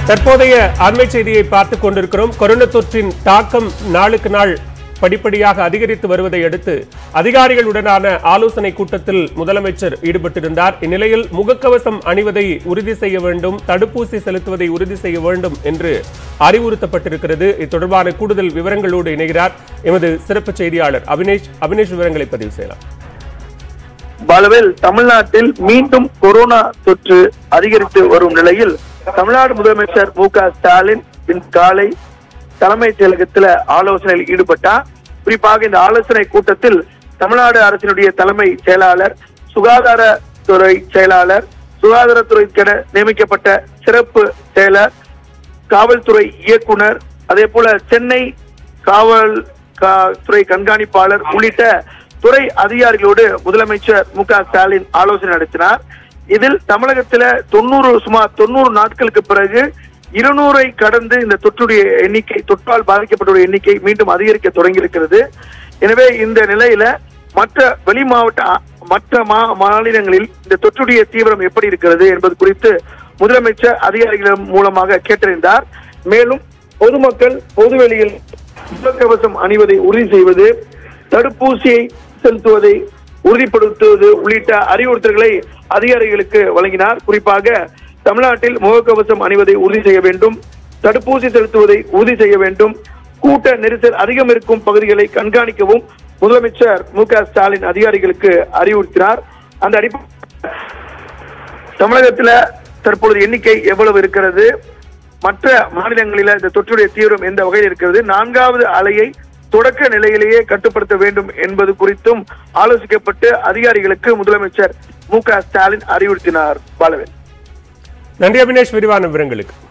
தற்போதைய அண்மை செய்தியை பார்த்துக் கொண்டிருக்கிறோம் கொரோனா தொற்றின் தாக்கம் நாளுக்கு நாள் படிப்படியாக அதிகரித்து வருவதை அடுத்து அதிகாரிகளுடனான ஆலோசனை கூட்டத்தில் முதலமைச்சர் ஈடுபட்டிருந்தார் இந்நிலையில் முகக்கவசம் அணிவதை உறுதி செய்ய வேண்டும் தடுப்பூசி செலுத்துவதை உறுதி செய்ய வேண்டும் என்று அறிவுறுத்தப்பட்டிருக்கிறது இது தொடர்பான கூடுதல் விவரங்களோடு இணைகிறார் எமது சிறப்பு செய்தியாளர் அபினேஷ் அபினேஷ் விவரங்களை பதிவு செய்யலாம் பாலவேல் தமிழ்நாட்டில் மீண்டும் கொரோனா தொற்று அதிகரித்து வரும் நிலையில் தமிழ்நாடு முதலமைச்சர் மு க ஸ்டாலின் இன்று காலை தலைமைச் செயலகத்தில் ஆலோசனையில் ஈடுபட்டார் குறிப்பாக இந்த ஆலோசனை கூட்டத்தில் தமிழ்நாடு அரசினுடைய தலைமை செயலாளர் சுகாதாரத்துறை செயலாளர் சுகாதாரத்துறைக்கென நியமிக்கப்பட்ட சிறப்பு செயலர் காவல்துறை இயக்குனர் அதே போல சென்னை காவல் கா- துறை கண்காணிப்பாளர் உள்ளிட்ட துறை அதிகாரிகளோடு முதலமைச்சர் மு க ஸ்டாலின் ஆலோசனை நடத்தினார் இதில் தமிழகத்துல தொண்ணூறு சுமார் தொண்ணூறு நாட்களுக்கு பிறகு இருநூறை கடந்து இந்த தொற்றுடைய எண்ணிக்கை தொற்றால் பாதிக்கப்பட்டோருடைய எண்ணிக்கை மீண்டும் அதிகரிக்க தொடங்கியிருக்கிறது எனவே இந்த நிலையில மற்ற வெளி மாவட்ட அ- மற்ற மா- மாநிலங்களில் இந்த தொற்றுடைய தீவிரம் எப்படி இருக்கிறது என்பது குறித்து முதலமைச்சர் அதிகாரிகள் மூலமாக கேட்டறிந்தார் மேலும் பொதுமக்கள் பொதுவெளியில் முகக்கவசம் அணிவதை உறுதி செய்வது தடுப்பூசியை செலுத்துவதை உறுதிப்படுத்துவது உள்ளிட்ட அறிவுறுத்தல்களை அதிகாரிகளுக்கு வழங்கினார் குறிப்பாக தமிழ்நாட்டில் முகக்கவசம் அணிவதை உறுதி செய்ய வேண்டும் தடுப்பூசி செலுத்துவதை உறுதி செய்ய வேண்டும் கூட்ட நெரிசல் அதிகம் இருக்கும் பகுதிகளை கண்காணிக்கவும் முதலமைச்சர் மு க ஸ்டாலின் அதிகாரிகளுக்கு அறிவுறுத்தினார் அந்த அடிப்படை தமிழகத்துல தற்பொழுது எண்ணிக்கை எவ்வளவு இருக்கிறது மற்ற மாநிலங்களில இந்த தொற்றுடைய தீவிரம் எந்த வகையில் இருக்கிறது நான்காவது அலையை தொடக்க நிலையிலேயே கட்டுப்படுத்த வேண்டும் என்பது குறித்தும் ஆலோசிக்கப்பட்டு அதிகாரிகளுக்கு முதலமைச்சர் மு க ஸ்டாலின் அறிவுறுத்தினார் பாலவேல் நன்றி அபினேஷ் விரிவான விவரங்களுக்கு